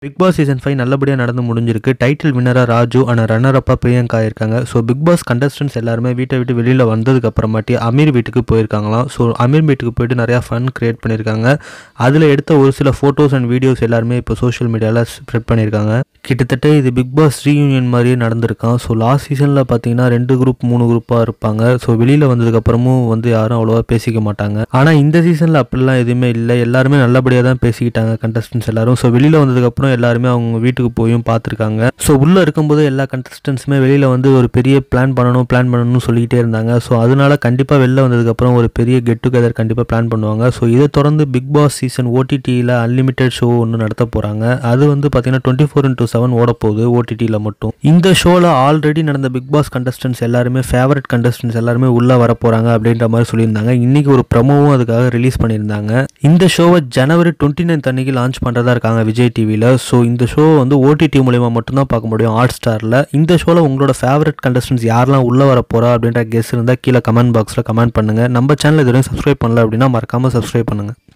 big Boss season five நல்லபடியாக நடந்து முடிஞ்சிருக்கு டைட்டில் வின்னராக ராஜு ஆனால் ரன்னர் அப்பா பிரியங்கா இருக்காங்க ஸோ பிக் பாஸ் கண்டஸ்டன்ஸ் எல்லாருமே வீட்டை விட்டு வெளியில் வந்ததுக்கு அப்புறமாட்டி அமீர் வீட்டுக்கு போயிருக்காங்களாம் ஸோ அமீர் வீட்டுக்கு போயிட்டு நிறையா ஃபன் கிரியேட் பண்ணியிருக்காங்க அதில் எடுத்த ஒரு சில ஃபோட்டோஸ் அண்ட் வீடியோஸ் எல்லாருமே இப்போ சோஷியல் மீடியாவில் ஸ்ப்ரெட் பண்ணியிருக்காங்க கிட்டத்தட்ட இது பிக் பாஸ் ரீயூனியன் மாதிரியே நடந்திருக்கான் ஸோ லாஸ்ட் சீசனில் பார்த்தீங்கன்னா ரெண்டு குரூப் மூணு குரூப்பாக இருப்பாங்க ஸோ வெளியில் வந்ததுக்கப்புறமும் வந்து யாரும் அவ்வளோவா பேசிக்க மாட்டாங்க ஆனால் இந்த சீசனில் அப்படிலாம் எதுவுமே இல்லை எல்லாருமே நல்லபடியாக தான் பேசிக்கிட்டாங்க கண்டஸ்டன்ஸ் எல்லாரும் ஸோ வெளியில் வந்ததுக்கப்புறம் எல்லாருமே அவங்க வீட்டுக்கு போயும் பார்த்துருக்காங்க ஸோ உள்ளே இருக்கும்போது எல்லா கண்டஸ்டன்ஸுமே வெளியில் வந்து ஒரு பெரிய பிளான் பண்ணணும் பிளான் பண்ணணும்னு சொல்லிக்கிட்டே இருந்தாங்க ஸோ அதனால கண்டிப்பாக வெளில வந்ததுக்கப்புறம் ஒரு பெரிய கெட் டுகெதர் கண்டிப்பாக பிளான் பண்ணுவாங்க ஸோ இதை தொடர்ந்து பிக் பாஸ் சீசன் ஓடிடியில் அன்லிமிட்டெட் ஷோ ஒன்று நடத்த போகிறாங்க அது வந்து பார்த்தீங்கன்னா டுவெண்ட்டி ஃபோர் இன்டூ செவன் ஓட போகுது ஓடிடியில் மட்டும் இந்த ஷோவில் ஆல்ரெடி நடந்த பிக் பாஸ் கண்டஸ்டன்ஸ் எல்லாருமே ஃபேவரட் கண்டஸ்டன்ஸ் எல்லாருமே உள்ளே வர போகிறாங்க அப்படின்ற மாதிரி சொல்லியிருந்தாங்க இன்றைக்கி ஒரு ப்ரமோவும் அதுக்காக ரிலீஸ் பண்ணியிருந்தாங்க இந்த ஷோவை ஜனவரி டுவெண்ட்டி நைன்த் அன்னைக்கு லான்ச் பண்ணுறதா இருக்காங்க விஜய் டிவியில் ஸோ இந்த ஷோ வந்து ஓடிடி மூலயமா மட்டும்தான் பார்க்க முடியும் ஹாட் ஸ்டாரில் இந்த ஷோவில் உங்களோட ஃபேவரட் கண்டஸ்டன்ஸ் யாரெல்லாம் உள்ளே வர போகிறா அப்படின்ற கெஸ் இருந்தால் கீழே கமெண்ட் பாக்ஸில் கமெண்ட் பண்ணுங்கள் நம்ம சேனல் இதுவரையும் சப்ஸ்கிரைப் பண்ணல அப்படின்னா மறக்காமல் சப்ஸ்கிரைப் பண்ணுங்கள்